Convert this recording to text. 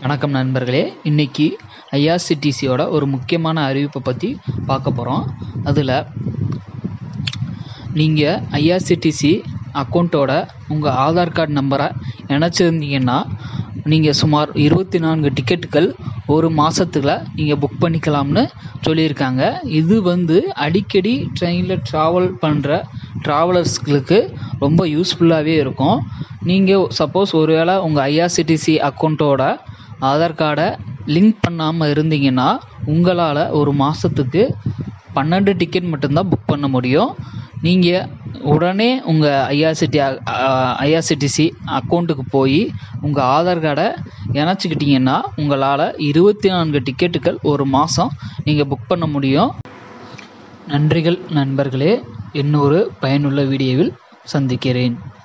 வணக்கம் நண்பர்களே இன்னைக்கு ஐஆர்சிடிசியோட ஒரு முக்கியமான அறிவிப்பை பற்றி பார்க்க போகிறோம் அதில் நீங்கள் ஐஆர்சிடிசி அக்கௌண்ட்டோட உங்கள் ஆதார் கார்டு நம்பரை இணைச்சிருந்தீங்கன்னா நீங்கள் சுமார் இருபத்தி நான்கு டிக்கெட்டுகள் ஒரு மாதத்துல நீங்கள் புக் பண்ணிக்கலாம்னு சொல்லியிருக்காங்க இது வந்து அடிக்கடி ட்ரெயினில் ட்ராவல் பண்ணுற ட்ராவலர்ஸ்களுக்கு ரொம்ப யூஸ்ஃபுல்லாகவே இருக்கும் நீங்கள் சப்போஸ் ஒருவேளை உங்கள் ஐஆர்சிடிசி அக்கௌண்ட்டோட ஆதார் கார்டை லிங்க் பண்ணாமல் இருந்தீங்கன்னா உங்களால் ஒரு மாதத்துக்கு பன்னெண்டு டிக்கெட் மட்டும்தான் புக் பண்ண முடியும் நீங்கள் உடனே உங்கள் ஐஆர்சிடி ஐஆர்சிடிசி அக்கௌண்ட்டுக்கு போய் உங்கள் ஆதார் கார்டை இணைச்சிக்கிட்டிங்கன்னா உங்களால் இருபத்தி நான்கு டிக்கெட்டுகள் ஒரு மாதம் நீங்கள் புக் பண்ண முடியும் நன்றிகள் நண்பர்களே இன்னொரு பயனுள்ள வீடியோவில் சந்திக்கிறேன்